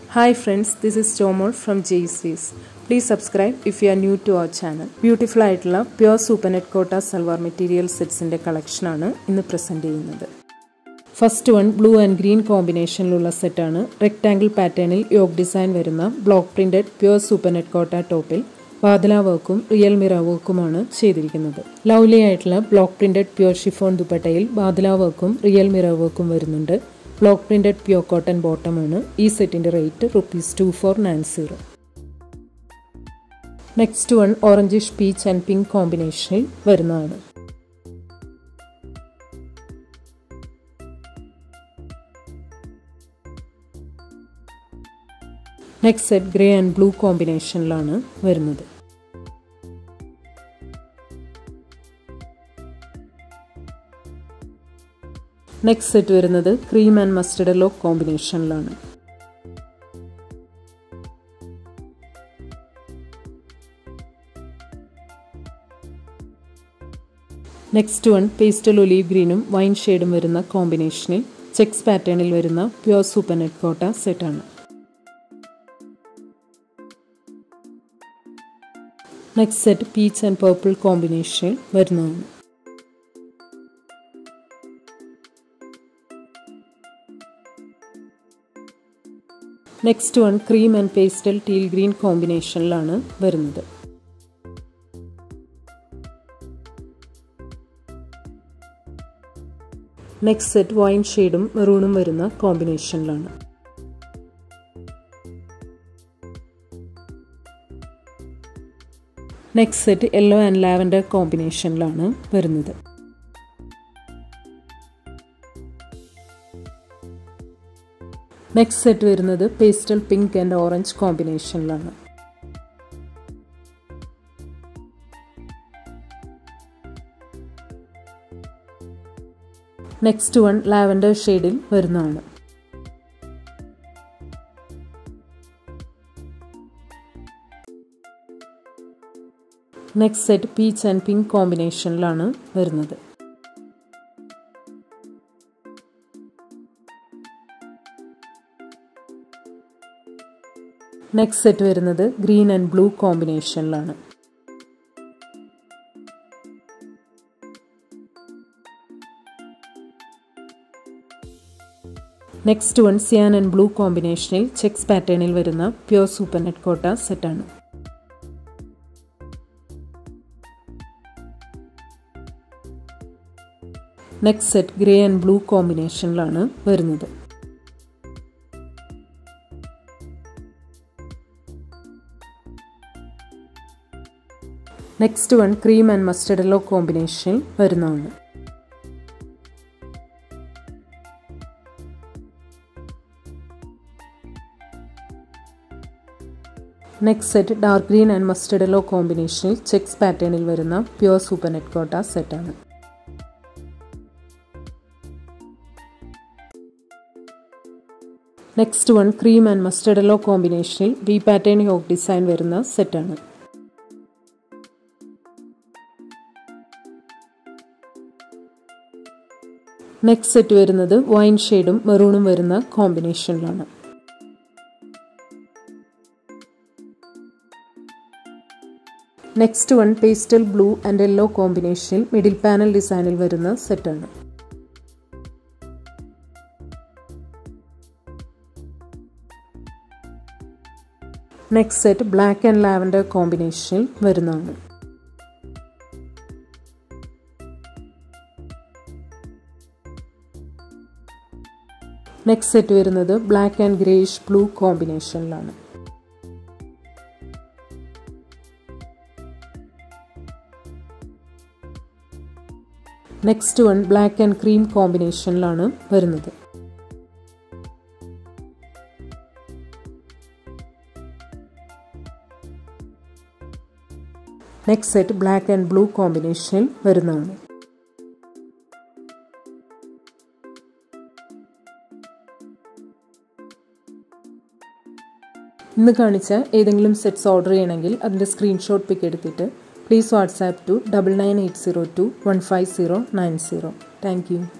Hi friends, this is Chomol from JCs. Please subscribe if you are new to our channel. Beautiful ആയിട്ടുള്ള pure super net Kota salwar material സെറ്റ്സിൻ്റെ കളക്ഷനാണ് ഇന്ന് present ചെയ്യുന്നത് first one blue and green കോമ്പിനേഷനിലുള്ള സെറ്റാണ് rectangle പാറ്റേണിൽ yoke design വരുന്ന block printed pure super net Kota ടോപ്പിൽ വാതില വർക്കും റിയൽ മിറ വർക്കുമാണ് ചെയ്തിരിക്കുന്നത് ലവ്ലി ആയിട്ടുള്ള ബ്ലോക്ക് പ്രിൻറ്റഡ് പ്യുവർ ഷിഫോൺ ദുപ്പട്ടയിൽ വാതില വർക്കും റിയൽ മിറ വർക്കും വരുന്നുണ്ട് ബ്ലോക്ക് പ്രിൻറ്റഡ് പ്യുവർ കോട്ടൺ ബോട്ടമാണ് ഈ സെറ്റിൻ്റെ rate rupees two four nine zero next one orangish peach and pink കോമ്പിനേഷനിൽ വരുന്നതാണ് next set grey and blue കോമ്പിനേഷനിലാണ് വരുന്നത് നെക്സ്റ്റ് സെറ്റ് വരുന്നത് ക്രീം ആൻഡ് മസ്റ്റർഡ് യെല്ലോ കോമ്പിനേഷനിലാണ് നെക്സ്റ്റ് വൺ പേസ്റ്റൽ ഒലീവ് ഗ്രീനും വൈൻ ഷെയ്ഡും വരുന്ന കോമ്പിനേഷനിൽ ചെക്സ് പാറ്റേണിൽ വരുന്ന പ്യുവർ സൂപ്പർ നെറ്റ് കോട്ട സെറ്റാണ് next set peach and purple കോമ്പിനേഷനിൽ വരുന്നതാണ് next one cream and pastel teal green കോമ്പിനേഷനിലാണ് വരുന്നത് നെക്സ്റ്റ് സെറ്റ് വൈൻ ഷെയ്ഡും മെറൂണും വരുന്ന കോമ്പിനേഷനിലാണ് next set yellow and lavender കോമ്പിനേഷനിലാണ് വരുന്നത് നെക്സ്റ്റ് സെറ്റ് വരുന്നത് പേസ്റ്റൽ പിങ്ക് ആൻഡ് ഓറഞ്ച് കോമ്പിനേഷനിലാണ് നെക്സ്റ്റ് വൺ ലാവൻഡർ ഷെയ്ഡിൽ വരുന്നതാണ് next set peach and pink കോമ്പിനേഷനിലാണ് വരുന്നത് നെക്സ്റ്റ് സെറ്റ് വരുന്നത് ഗ്രീൻ ആൻഡ് ബ്ലൂ കോമ്പിനേഷനിലാണ് next one cyan and blue കോമ്പിനേഷനിൽ ചെക്സ് പാറ്റേണിൽ വരുന്ന പ്യുവർ സൂപ്പർ നെറ്റ് കോട്ട സെറ്റാണ് next set grey and blue കോമ്പിനേഷനിലാണ് വരുന്നത് next one cream and mustard yellow കോമ്പിനേഷനിൽ വരുന്നതാണ് next set dark green and mustard yellow കോമ്പിനേഷനിൽ ചെക്സ് പാറ്റേണിൽ വരുന്ന പ്യുവർ സൂപ്പർ നെറ്റ് കോട്ട സെറ്റാണ് next one cream and mustard yellow കോമ്പിനേഷനിൽ വി പാറ്റേൺ യോഗ് ഡിസൈൻ വരുന്ന സെറ്റാണ് നെക്സ്റ്റ് സെറ്റ് വരുന്നത് വൈൻ ഷെയ്ഡും മെറൂണും വരുന്ന കോമ്പിനേഷനിലാണ് next one pastel blue and yellow കോമ്പിനേഷനിൽ മിഡിൽ പാനൽ ഡിസൈനിൽ വരുന്ന സെറ്റാണ് next set black and lavender കോമ്പിനേഷനിൽ വരുന്നതാണ് നെക്സ്റ്റ് സെറ്റ് വരുന്നത് ബ്ലാക്ക് ആൻഡ് ഗ്രേഷ് ബ്ലൂ കോമ്പിനേഷനിലാണ് next one black and cream കോമ്പിനേഷനിലാണ് വരുന്നത് next set black and blue കോമ്പിനേഷനിൽ വരുന്നതാണ് ഇന്ന് കാണിച്ച ഏതെങ്കിലും സെറ്റ്സ് ഓർഡർ ചെയ്യണമെങ്കിൽ അതിൻ്റെ സ്ക്രീൻഷോട്ട് പിക്ക് എടുത്തിട്ട് please WhatsApp to double nine eight zero two one five zero nine zero thank U